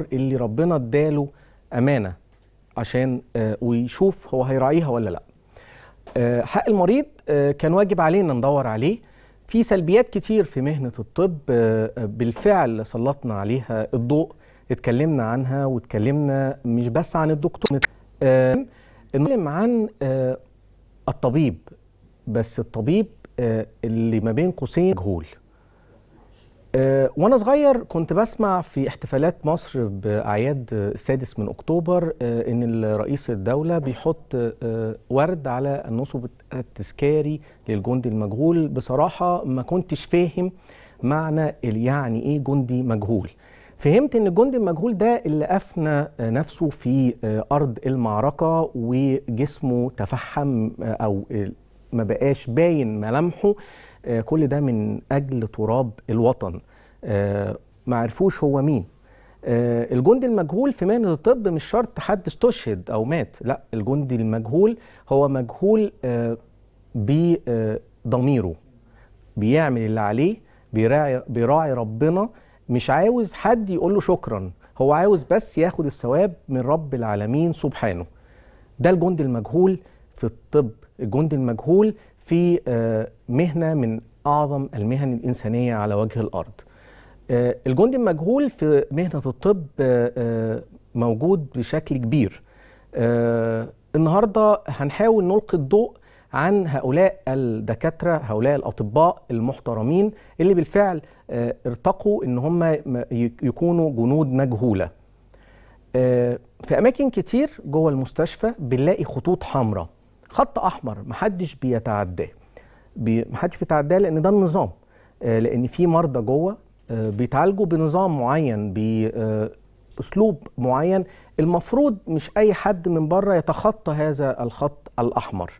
الدكتور اللي ربنا اداله امانه عشان آه، ويشوف هو هيراعيها ولا لا آه، حق المريض آه، كان واجب علينا ندور عليه في سلبيات كتير في مهنه الطب آه، آه، بالفعل سلطنا عليها الضوء اتكلمنا عنها واتكلمنا مش بس عن الدكتور آه، نتكلم عن آه، الطبيب بس الطبيب آه، اللي ما بين قوسين مجهول آه، وانا صغير كنت بسمع في احتفالات مصر باعياد آه، السادس من اكتوبر آه، ان رئيس الدوله بيحط آه، ورد على النصب التذكاري للجندي المجهول بصراحه ما كنتش فاهم معنى ال- يعني ايه جندي مجهول فهمت ان الجندي المجهول ده اللي افنى آه، نفسه في آه، ارض المعركه وجسمه تفحم آه، او آه، ما بقاش باين ملامحه آه، كل ده من اجل تراب الوطن آه، ما عرفوش هو مين آه، الجندي المجهول في مهنه الطب مش شرط حد استشهد او مات لا الجندي المجهول هو مجهول آه، بضميره بيعمل اللي عليه بيراعي بيراعي ربنا مش عاوز حد يقول له شكرا هو عاوز بس ياخد الثواب من رب العالمين سبحانه ده الجندي المجهول في الطب الجندي المجهول في آه، مهنة من أعظم المهن الإنسانية على وجه الأرض آه، الجندي المجهول في مهنة الطب آه، آه، موجود بشكل كبير آه، النهاردة هنحاول نلقي الضوء عن هؤلاء الدكاترة هؤلاء الأطباء المحترمين اللي بالفعل آه، ارتقوا إن هم م- يكونوا جنود مجهولة آه، في اماكن كتير جوه المستشفى بنلاقي خطوط حمراء خط احمر محدش بيتعداه بي- محدش بيتعداه لان ده النظام آه، لان في مرضى جوه آه، بيتعالجوا بنظام معين باسلوب معين المفروض مش اي حد من بره يتخطى هذا الخط الاحمر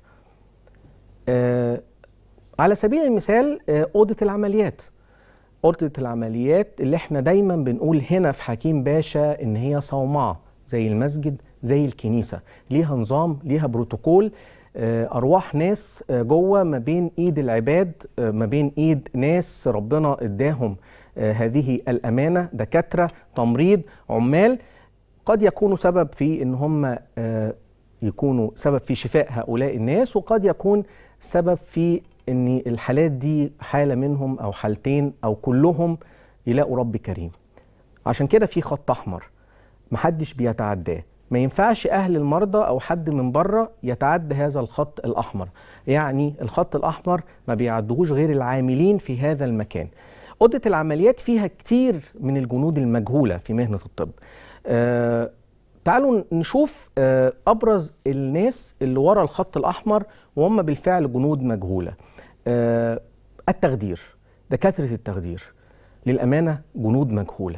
آه، على سبيل المثال آه، اوضه العمليات اوضه العمليات اللي احنا دايما بنقول هنا في حكيم باشا ان هي صومعه زي المسجد زي الكنيسه ليها نظام ليها بروتوكول آه، ارواح ناس آه، جوه ما بين ايد العباد آه، ما بين ايد ناس ربنا اداهم آه، هذه الامانه دكاتره تمريض عمال قد يكونوا سبب في ان هم آه، يكونوا سبب في شفاء هؤلاء الناس وقد يكون سبب في ان الحالات دي حاله منهم او حالتين او كلهم يلاقوا رب كريم عشان كده في خط احمر محدش بيتعداه ما ينفعش اهل المرضى او حد من بره يتعدى هذا الخط الاحمر يعني الخط الاحمر ما بيعدهوش غير العاملين في هذا المكان اوضه العمليات فيها كتير من الجنود المجهوله في مهنه الطب آه تعالوا نشوف آه ابرز الناس اللي ورا الخط الاحمر وهم بالفعل جنود مجهوله آه التخدير دكاتره التخدير للامانه جنود مجهوله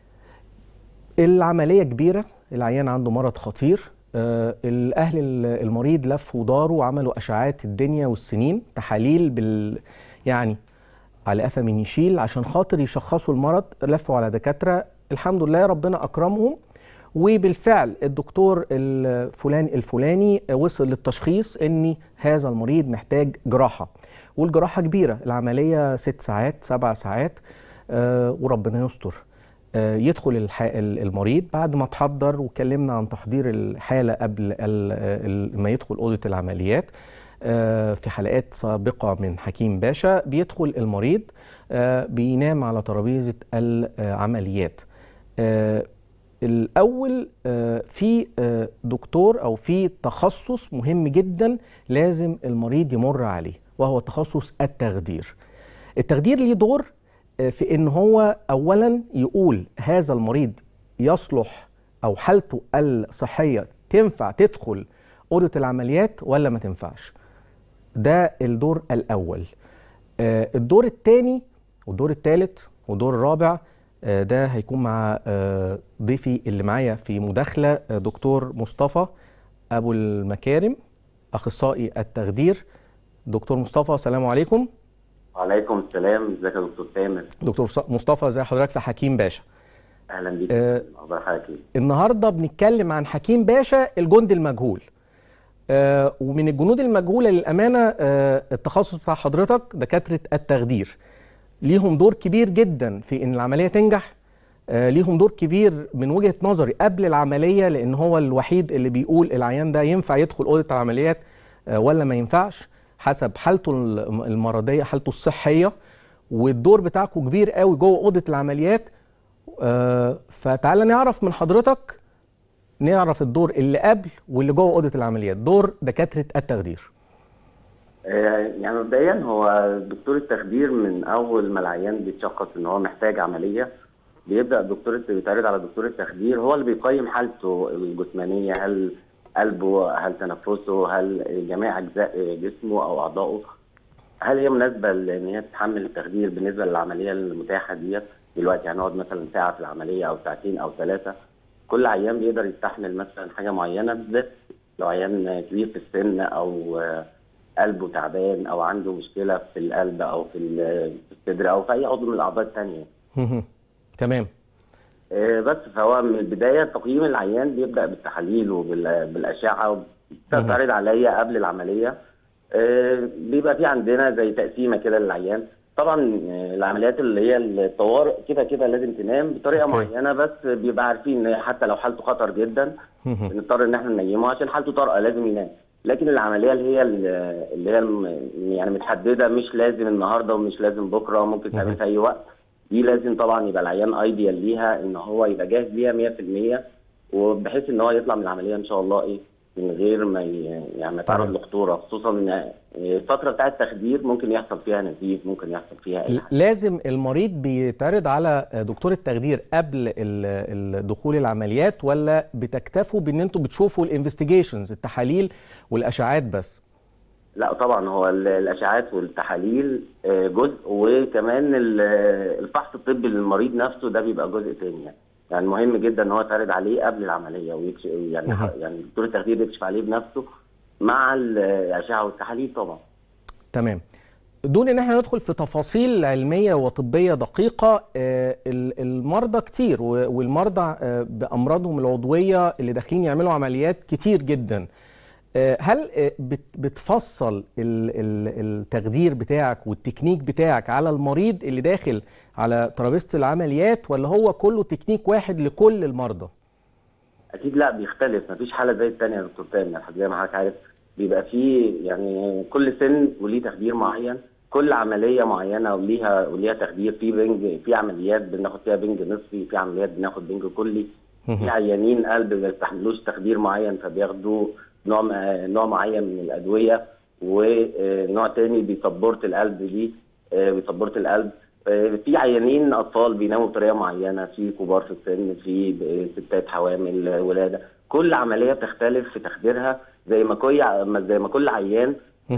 العمليه كبيره العيان عنده مرض خطير آه الاهل المريض لفوا وداروا وعملوا اشعاعات الدنيا والسنين تحاليل بال يعني على قفا من يشيل عشان خاطر يشخصوا المرض لفوا على دكاتره الحمد لله ربنا اكرمهم وبالفعل الدكتور الفلاني الفلاني وصل للتشخيص ان هذا المريض محتاج جراحه والجراحه كبيره العمليه ست ساعات سبع ساعات آه وربنا يستر آه يدخل الح... المريض بعد ما تحضر واتكلمنا عن تحضير الحاله قبل ال... ما يدخل اوضه العمليات آه في حلقات سابقه من حكيم باشا بيدخل المريض بينام على ترابيزه العمليات الاول في دكتور او في تخصص مهم جدا لازم المريض يمر عليه وهو تخصص التخدير التخدير ليه دور في ان هو اولا يقول هذا المريض يصلح او حالته الصحيه تنفع تدخل اوضه العمليات ولا ما تنفعش ده الدور الاول الدور الثاني والدور الثالث والدور الرابع ده هيكون مع ضيفي اللي معايا في مداخله دكتور مصطفى ابو المكارم اخصائي التخدير دكتور مصطفى السلام عليكم وعليكم السلام ازيك يا دكتور تامر دكتور مصطفى ازي حضرتك في حكيم باشا اهلا بيك اخبار حضرتك النهارده بنتكلم عن حكيم باشا الجندي المجهول آه ومن الجنود المجهوله للامانه آه التخصص بتاع حضرتك دكاتره التخدير ليهم دور كبير جدا في ان العمليه تنجح آه ليهم دور كبير من وجهه نظري قبل العمليه لان هو الوحيد اللي بيقول العيان ده ينفع يدخل اوضه العمليات آه ولا ما ينفعش حسب حالته المرضيه حالته الصحيه والدور بتاعكم كبير قوي جوه اوضه العمليات آه فتعالى نعرف من حضرتك نعرف الدور اللي قبل واللي جوه اوضه العمليات دور دكاتره التخدير يعني مبدئيا هو دكتور التخدير من اول ما العيان بيتشخص ان هو محتاج عمليه بيبدا الدكتور بيتعرض على دكتور التخدير هو اللي بيقيم حالته الجسمانيه هل قلبه هل تنفسه هل جميع اجزاء جسمه او اعضائه هل هي مناسبه ان هي تتحمل التخدير بالنسبه للعمليه المتاحه ديت دلوقتي هنقعد مثلا ساعه في العمليه او ساعتين او ثلاثه كل عيان بيقدر يستحمل مثلا حاجه معينه بالذات لو عيان كبير في السن او قلبه تعبان او عنده مشكله في القلب او في الصدر او في اي عضو من الاعضاء الثانيه. تمام. بس فهو من البدايه تقييم العيان بيبدا بالتحاليل وبالاشعه بتتعرض عليا قبل العمليه بيبقى في عندنا زي تقسيمه كده للعيان طبعا العمليات اللي هي الطوارئ كده كده لازم تنام بطريقه okay. معينه بس بيبقى عارفين ان حتى لو حالته خطر جدا بنضطر ان احنا ننيمه عشان حالته طارئه لازم ينام لكن العمليه اللي هي اللي هي يعني متحدده مش لازم النهارده ومش لازم بكره ممكن تعمل في اي وقت دي لازم طبعا يبقى العيان ايديال ليها ان هو يبقى جاهز ليها 100% وبحيث ان هو يطلع من العمليه ان شاء الله ايه من غير ما يعني ما يتعرض لخطوره خصوصا ان الفتره بتاعه التخدير ممكن يحصل فيها نزيف ممكن يحصل فيها اي حاجه لازم المريض بيتعرض على دكتور التخدير قبل دخول العمليات ولا بتكتفوا بان انتوا بتشوفوا الانفستيجيشنز التحاليل والاشعاعات بس لا طبعا هو الاشعاعات والتحاليل جزء وكمان الفحص الطبي للمريض نفسه ده بيبقى جزء تاني يعني. يعني مهم جدا ان هو يتعرض عليه قبل العمليه ويكشف يعني يعني دكتور التخدير يكشف عليه بنفسه مع الاشعه والتحاليل طبعا. تمام. دون ان احنا ندخل في تفاصيل علميه وطبيه دقيقه المرضى كتير والمرضى بامراضهم العضويه اللي داخلين يعملوا عمليات كتير جدا. هل بتفصل التخدير بتاعك والتكنيك بتاعك على المريض اللي داخل على ترابيزه العمليات ولا هو كله تكنيك واحد لكل المرضى؟ اكيد لا بيختلف مفيش حاله زي الثانيه يا دكتور تامر زي ما حضرتك عارف بيبقى فيه يعني كل سن وليه تخدير معين كل عمليه معينه وليها وليها تخدير في بنج في عمليات بناخد فيها بنج نصفي في عمليات بناخد بنج كلي في عيانين قلب ما يستحملوش تخدير معين فبياخدوا نوع نوع معين من الادويه ونوع تاني بيسبورت القلب ليه بيسبورت القلب في عيانين اطفال بيناموا بطريقه معينه في كبار في السن في ستات حوامل ولاده كل عمليه بتختلف في تخديرها زي ما كل زي ما كل عيان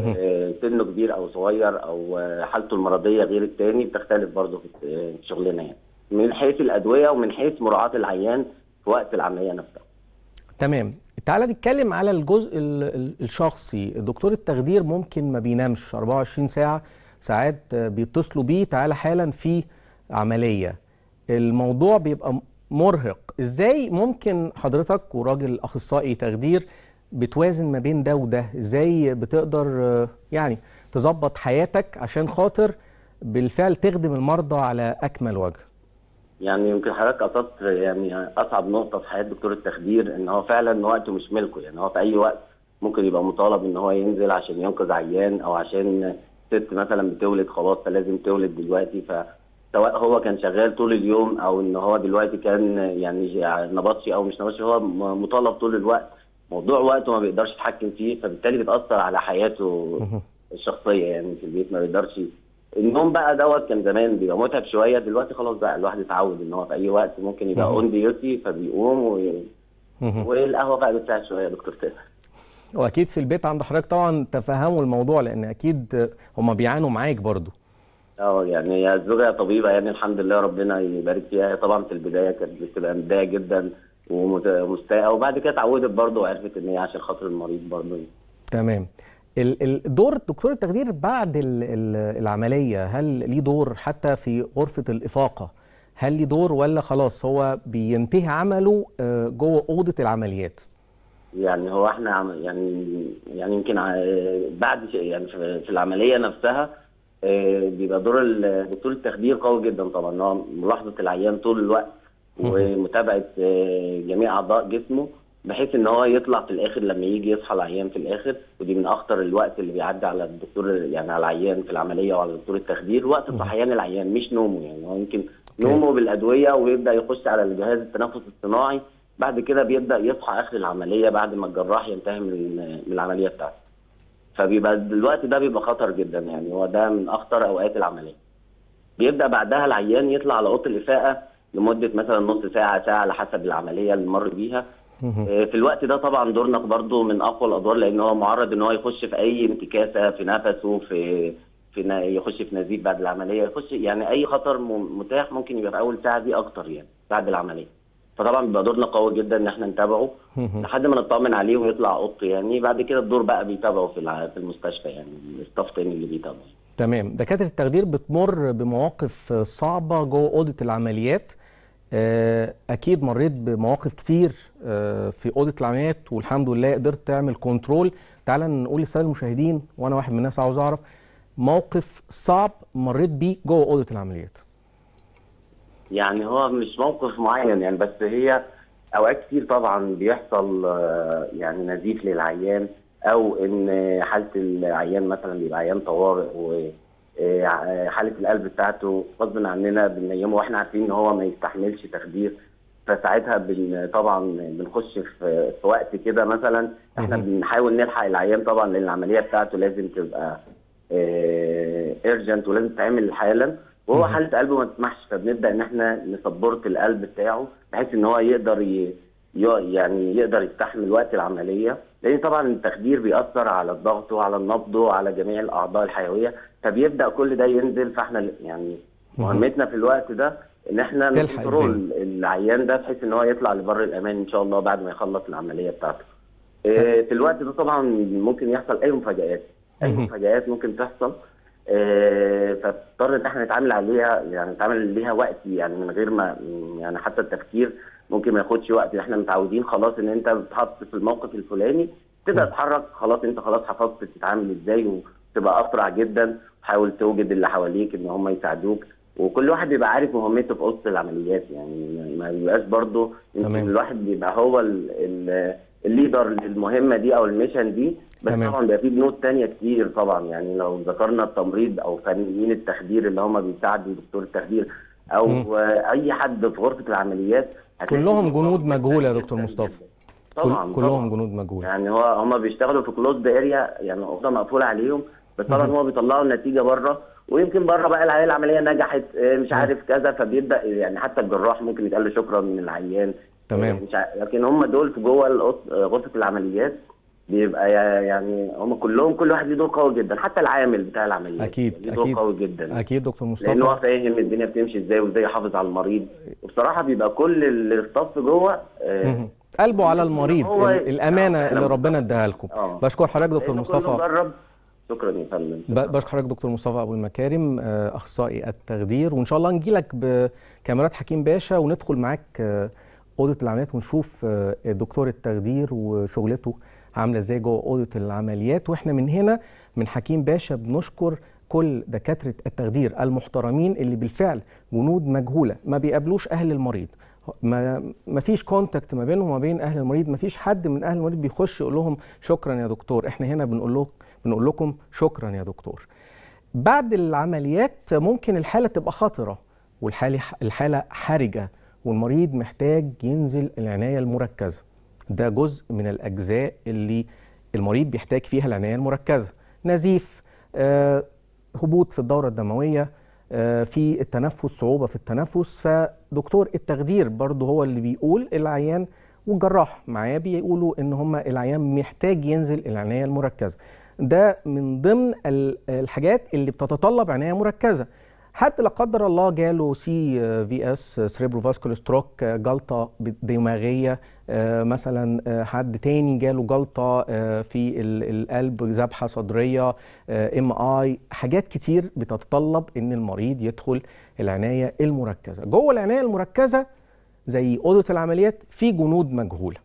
سنه كبير او صغير او حالته المرضيه غير التاني بتختلف برضه في شغلنا يعني من حيث الادويه ومن حيث مراعاه العيان في وقت العمليه نفسها تمام تعالى نتكلم على الجزء الشخصي دكتور التخدير ممكن ما بينامش 24 ساعه ساعات بيتصلوا بيه تعالى حالا في عمليه الموضوع بيبقى مرهق ازاي ممكن حضرتك وراجل اخصائي تخدير بتوازن ما بين ده وده ازاي بتقدر يعني تظبط حياتك عشان خاطر بالفعل تخدم المرضى على اكمل وجه يعني يمكن حضرتك قصدت يعني اصعب نقطه في حياه دكتور التخدير ان هو فعلا وقته مش ملكه يعني هو في اي وقت ممكن يبقى مطالب ان هو ينزل عشان ينقذ عيان او عشان ست مثلا بتولد خلاص فلازم تولد دلوقتي فسواء هو كان شغال طول اليوم او ان هو دلوقتي كان يعني نبطشي او مش نبطشي هو مطالب طول الوقت موضوع وقته ما بيقدرش يتحكم فيه فبالتالي بتاثر على حياته الشخصيه يعني في البيت ما بيقدرش النوم بقى دوت كان زمان بيبقى متعب شويه دلوقتي خلاص بقى الواحد اتعود ان هو في اي وقت ممكن يبقى اون ديوتي فبيقوم و... والقهوه بقى بتساعد شويه يا دكتور تامر واكيد في البيت عند حضرتك طبعا تفهموا الموضوع لان اكيد هم بيعانوا معاك برضو اه يعني هي الزوجه طبيبه يعني الحمد لله ربنا يبارك فيها طبعا في البدايه كانت بتبقى متضايقه جدا ومستاءه وبعد كده اتعودت برضه وعرفت ان هي عشان خاطر المريض برضه تمام الدور دكتور التخدير بعد العمليه هل ليه دور حتى في غرفه الافاقه هل ليه دور ولا خلاص هو بينتهي عمله جوه اوضه العمليات يعني هو احنا يعني يعني يمكن بعد يعني في العمليه نفسها بيبقى دور دكتور التخدير قوي جدا طبعا هو ملاحظه العيان طول الوقت ومتابعه آه، جميع اعضاء جسمه بحيث ان هو يطلع في الاخر لما يجي يصحى العيان في الاخر ودي من اخطر الوقت اللي بيعدي على الدكتور يعني على العيان في العمليه وعلى دكتور التخدير وقت صحيان العيان مش نومه يعني هو يمكن نومه بالادويه ويبدا يخش على الجهاز التنفس الصناعي بعد كده بيبدا يصحى اخر العمليه بعد ما الجراح ينتهي من من العمليه بتاعته فبيبقى الوقت ده بيبقى خطر جدا يعني هو ده من اخطر اوقات العمليه بيبدا بعدها العيان يطلع على اوضه الافاقه لمده مثلا نص ساعه ساعه على حسب العمليه اللي مر بيها آه، في الوقت ده طبعا دورنا برضه من اقوى الادوار لان هو معرض ان هو يخش في اي انتكاسه في نفسه في في نا- يخش في نزيف بعد العمليه يخش يعني اي خطر م- متاح ممكن يبقى في اول ساعه دي اكتر يعني بعد العمليه فطبعا بيبقى دورنا قوي جدا ان احنا نتابعه لحد ما نطمن عليه ويطلع اوضته يعني بعد كده الدور بقى بيتابعه في الع- في المستشفى يعني الستاف تاني اللي بيتابعه تمام دكاتره التخدير بتمر بمواقف صعبه جوه اوضه العمليات آه، اكيد مريت بمواقف كتير آه، في اوضه العمليات والحمد لله قدرت تعمل كنترول تعال نقول للساده المشاهدين وانا واحد من الناس عاوز اعرف موقف صعب مريت بيه جوه اوضه العمليات يعني هو مش موقف معين يعني بس هي اوقات كتير طبعا بيحصل آه، يعني نزيف للعيان او ان حاله العيان مثلا بيبقى عيان طوارئ وحاله القلب بتاعته غصب عننا بننيمه واحنا عارفين ان هو ما يستحملش تخدير فساعتها بن طبعا بنخش في, في وقت كده مثلا احنا مهم. بنحاول نلحق العيان طبعا لان العمليه بتاعته لازم تبقى ايرجنت ولازم تتعمل حالا وهو مهم. حاله قلبه ما تسمحش فبنبدا ان احنا نسبورت القلب بتاعه بحيث ان هو يقدر ي... ي- يعني يقدر يستحمل وقت العمليه لان طبعا التخدير بيأثر على الضغط وعلى النبض وعلى جميع الاعضاء الحيويه فبيبدا كل ده ينزل فاحنا يعني مهمتنا في الوقت ده ان احنا تلحق نكنترول العيان ده بحيث ان هو يطلع لبر الامان ان شاء الله بعد ما يخلص العمليه بتاعته. آه، في الوقت ده طبعا ممكن يحصل اي مفاجآت اي مهم. مفاجآت ممكن تحصل آه، فاضطر ان احنا نتعامل عليها يعني نتعامل ليها وقت يعني من غير ما يعني حتى التفكير ممكن ما ياخدش وقت احنا متعودين خلاص ان انت بتتحط في الموقف الفلاني تبدا تتحرك خلاص انت خلاص حفظت تتعامل ازاي وتبقى اسرع جدا وحاول توجد اللي حواليك ان هم يساعدوك وكل واحد بيبقى عارف مهمته في وسط العمليات يعني ما بيبقاش برضه تمام. يمكن الواحد بيبقى هو ال- ال- الليدر للمهمه دي او الميشن دي بس تمام. طبعا بيبقى في بنود تانية كتير طبعا يعني لو ذكرنا التمريض او فنيين التخدير اللي هم بيساعدوا دكتور التخدير او مم. آه، اي حد في غرفه العمليات هتلاقي كلهم في جنود مهمة مجهولة يا تانية دكتور جداً مصطفى. جداً. كل- طبعا كلهم طبعاً. جنود مجهول يعني هو هم بيشتغلوا في كلوزد اريا يعني اوضه مقفوله عليهم بس طبعا مهم. هو بيطلعوا النتيجه بره ويمكن بره بقى العيال العمليه نجحت آه، مش مم. عارف كذا فبيبدا يعني حتى الجراح ممكن يتقال له شكرا من العيان تمام. آه، مش ع- لكن هم دول في جوه الأوض- آه، غرفه العمليات بيبقى يا- يعني هم كلهم كل واحد ليه دور قوي جدا حتى العامل بتاع العمليات أكيد، ليه دور أكيد. قوي جدا اكيد دكتور لان هو مصطفى فاهم الدنيا بتمشي ازاي وازاي يحافظ على المريض وبصراحه بيبقى كل الستاف جوه آه، مهم. قلبه على المريض هو- ال- الامانه آه، اللي ربنا اداها لكم آه. بشكر حضرتك دكتور لأنه كله مصطفى جرب شكرا يا فندم ب- بشكر حضرتك دكتور مصطفى ابو المكارم آه، اخصائي التخدير وان شاء الله نجيلك بكاميرات حكيم باشا وندخل معاك آه، اوضه العمليات ونشوف آه، دكتور التخدير وشغلته عامله ازاي جوه اوضه العمليات واحنا من هنا من حكيم باشا بنشكر كل دكاتره التخدير المحترمين اللي بالفعل جنود مجهوله ما بيقابلوش اهل المريض ما ما فيش كونتاكت ما بينهم وما بين اهل المريض ما فيش حد من اهل المريض بيخش يقول لهم شكرا يا دكتور احنا هنا بنقول لكم بنقول لكم شكرا يا دكتور بعد العمليات ممكن الحاله تبقى خطره والحاله الحاله حرجه والمريض محتاج ينزل العنايه المركزه ده جزء من الاجزاء اللي المريض بيحتاج فيها العنايه المركزه نزيف آه، هبوط في الدوره الدمويه آه، في التنفس صعوبه في التنفس فدكتور التخدير برضه هو اللي بيقول العيان والجراح معاه بيقولوا ان هم العيان محتاج ينزل العنايه المركزه ده من ضمن ال- الحاجات اللي بتتطلب عنايه مركزه حد لا قدر الله جاله سي في اس سريبرو فاسكولار ستروك جلطه دماغيه آه، مثلا آه، حد تاني جاله جلطه آه، في ال- القلب ذبحه صدريه ام اي حاجات كتير بتتطلب ان المريض يدخل العنايه المركزه جوه العنايه المركزه زي اوضه العمليات في جنود مجهوله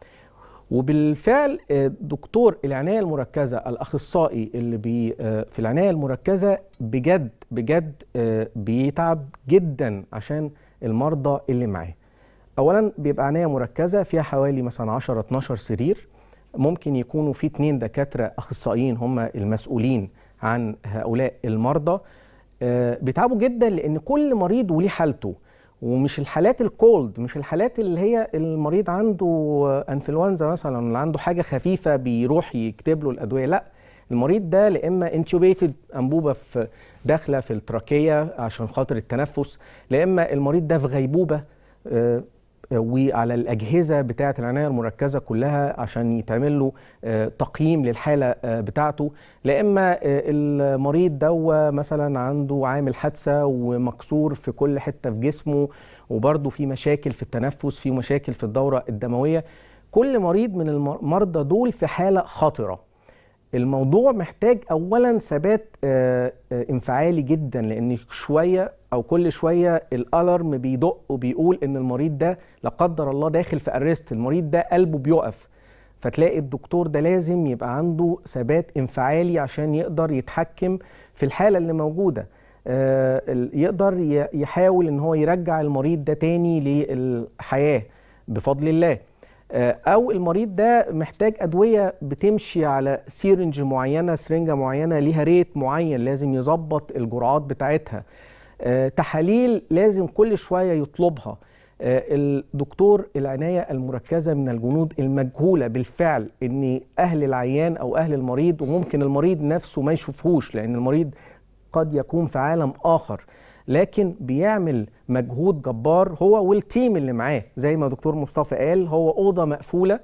وبالفعل آه، دكتور العنايه المركزه الاخصائي اللي بي آه، في العنايه المركزه بجد بجد آه، بيتعب جدا عشان المرضى اللي معاه اولا بيبقى عنايه مركزه فيها حوالي مثلا 10 12 سرير ممكن يكونوا في اتنين دكاتره اخصائيين هم المسؤولين عن هؤلاء المرضى آه، بيتعبوا جدا لان كل مريض وليه حالته ومش الحالات الكولد مش الحالات اللي هي المريض عنده انفلونزا مثلا اللي عنده حاجه خفيفه بيروح يكتب له الادويه لا المريض ده لا اما انتوبيتد انبوبه في داخله في التراكيه عشان خاطر التنفس لا اما المريض ده في غيبوبه آه، آه، وعلى الاجهزه بتاعه العنايه المركزه كلها عشان يتعمل له آه، تقييم للحاله آه، بتاعته لا اما آه، المريض ده مثلا عنده عامل حادثه ومكسور في كل حته في جسمه وبرضه في مشاكل في التنفس في مشاكل في الدوره الدمويه كل مريض من المرضى دول في حاله خطره الموضوع محتاج اولا ثبات آه، آه، انفعالي جدا لان شويه او كل شويه الالارم بيدق وبيقول ان المريض ده لا قدر الله داخل في ارست المريض ده قلبه بيقف فتلاقي الدكتور ده لازم يبقى عنده ثبات انفعالي عشان يقدر يتحكم في الحاله اللي موجوده آه، ال- يقدر ي- يحاول ان هو يرجع المريض ده تاني للحياه بفضل الله آه، او المريض ده محتاج ادويه بتمشي على سيرنج معينه سرنجه معينه ليها ريت معين لازم يظبط الجرعات بتاعتها آه، تحاليل لازم كل شويه يطلبها آه، الدكتور العنايه المركزه من الجنود المجهوله بالفعل ان اهل العيان او اهل المريض وممكن المريض نفسه ما يشوفهوش لان المريض قد يكون في عالم اخر لكن بيعمل مجهود جبار هو والتيم اللي معاه زي ما دكتور مصطفى قال هو اوضه مقفوله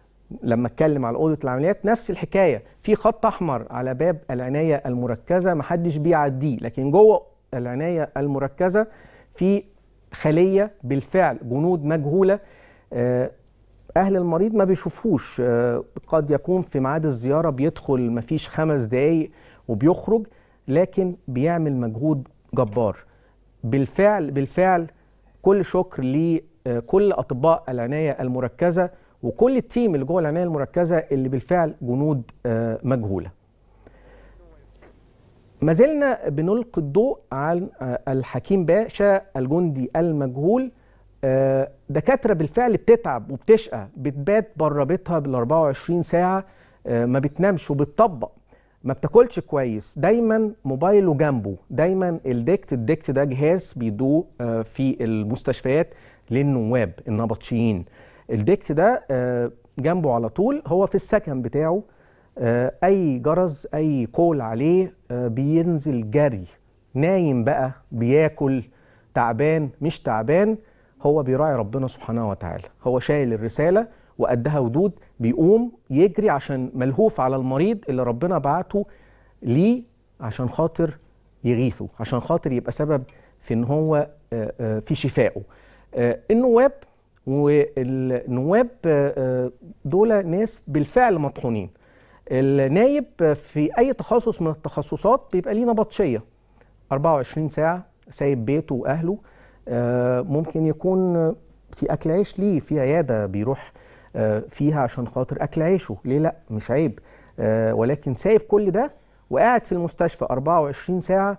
لما اتكلم على اوضه العمليات نفس الحكايه في خط احمر على باب العنايه المركزه محدش بيعديه لكن جوه العنايه المركزه في خليه بالفعل جنود مجهوله آه، اهل المريض ما بيشوفوش آه، قد يكون في ميعاد الزياره بيدخل مفيش خمس دقايق وبيخرج لكن بيعمل مجهود جبار بالفعل بالفعل كل شكر لكل اطباء العنايه المركزه وكل التيم اللي جوه العنايه المركزه اللي بالفعل جنود آه، مجهوله ما زلنا بنلقي الضوء عن آه، الحكيم باشا الجندي المجهول آه، دكاتره بالفعل بتتعب وبتشقى بتبات بره بيتها بال 24 ساعه آه، ما بتنامش وبتطبق ما بتاكلش كويس دايما موبايله جنبه دايما الديكت الديكت ده جهاز بيدوه آه، في المستشفيات للنواب النبطشيين الديكت ده آه، جنبه على طول هو في السكن بتاعه آه، اي جرس اي كول عليه آه، بينزل جري نايم بقى بياكل تعبان مش تعبان هو بيراعي ربنا سبحانه وتعالى هو شايل الرسالة وقدها ودود بيقوم يجري عشان ملهوف على المريض اللي ربنا بعته ليه عشان خاطر يغيثه عشان خاطر يبقى سبب في ان هو آه، آه، في شفائه آه، النواب والنواب آه، آه، دول ناس بالفعل مطحونين النايب في اي تخصص من التخصصات بيبقى ليه نبطشيه 24 ساعه سايب بيته واهله آه، ممكن يكون في اكل عيش ليه في عياده بيروح آه، فيها عشان خاطر اكل عيشه ليه لا مش عيب آه، ولكن سايب كل ده وقاعد في المستشفى 24 ساعه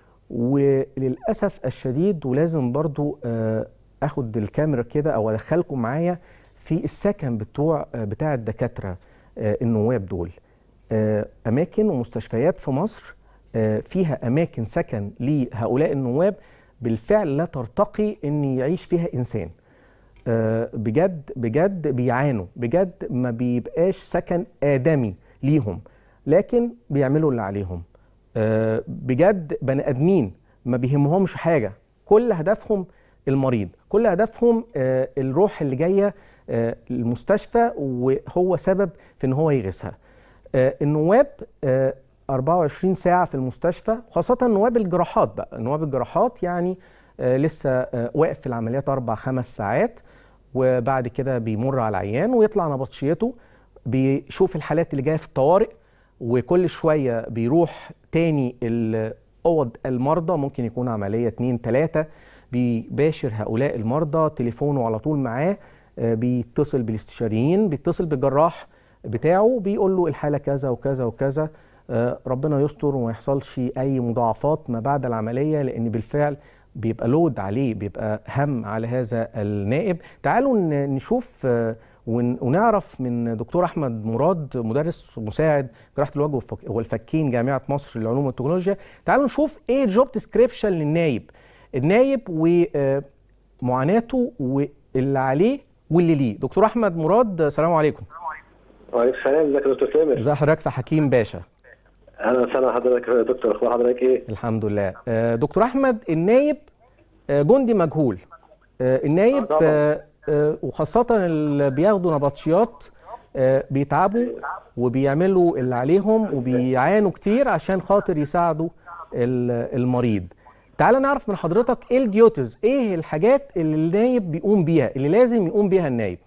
وللاسف الشديد ولازم برضو آه، اخد الكاميرا كده او ادخلكم معايا في السكن بتوع آه، بتاع الدكاتره آه، النواب دول آه، اماكن ومستشفيات في مصر آه، فيها اماكن سكن لهؤلاء النواب بالفعل لا ترتقي ان يعيش فيها انسان آه، بجد بجد بيعانوا بجد ما بيبقاش سكن آدمي ليهم لكن بيعملوا اللي عليهم آه، بجد بني آدمين ما بيهمهمش حاجة كل هدفهم المريض كل هدفهم آه، الروح اللي جاية آه، المستشفى وهو سبب في ان هو يغيثها آه، النواب آه، 24 ساعة في المستشفى خاصة نواب الجراحات بقى نواب الجراحات يعني آه، لسه آه، واقف في العمليات أربع خمس ساعات وبعد كده بيمر على العيان ويطلع نبطشيته بيشوف الحالات اللي جايه في الطوارئ وكل شويه بيروح تاني ال- اوض المرضى ممكن يكون عمليه اتنين تلاته بيباشر هؤلاء المرضى تليفونه على طول معاه آه، بيتصل بالاستشاريين بيتصل بالجراح بتاعه بيقول له الحاله كذا وكذا وكذا آه، ربنا يستر وما يحصلش اي مضاعفات ما بعد العمليه لان بالفعل بيبقى لود عليه بيبقى هم على هذا النائب تعالوا ن- نشوف آه، ون- ونعرف من دكتور احمد مراد مدرس مساعد جراحه الوجه والفك- والفكين جامعه مصر للعلوم والتكنولوجيا تعالوا نشوف ايه الجوب ديسكريبشن للنايب النايب ومعاناته واللي عليه واللي ليه دكتور احمد مراد السلام عليكم وعليكم السلام ازيك يا دكتور سامر ازي حضرتك في حكيم باشا اهلا وسهلا حضرتك يا دكتور اخبار حضرتك ايه؟ الحمد لله آه، دكتور احمد النايب آه، جندي مجهول آه، النايب آه، طبعاً. آه، آه، وخاصة اللي بياخدوا نبطشيات آه، بيتعبوا وبيعملوا اللي عليهم وبيعانوا كتير عشان خاطر يساعدوا ال- المريض تعال نعرف من حضرتك ايه الديوتز ايه الحاجات اللي النايب بيقوم بيها اللي لازم يقوم بيها النايب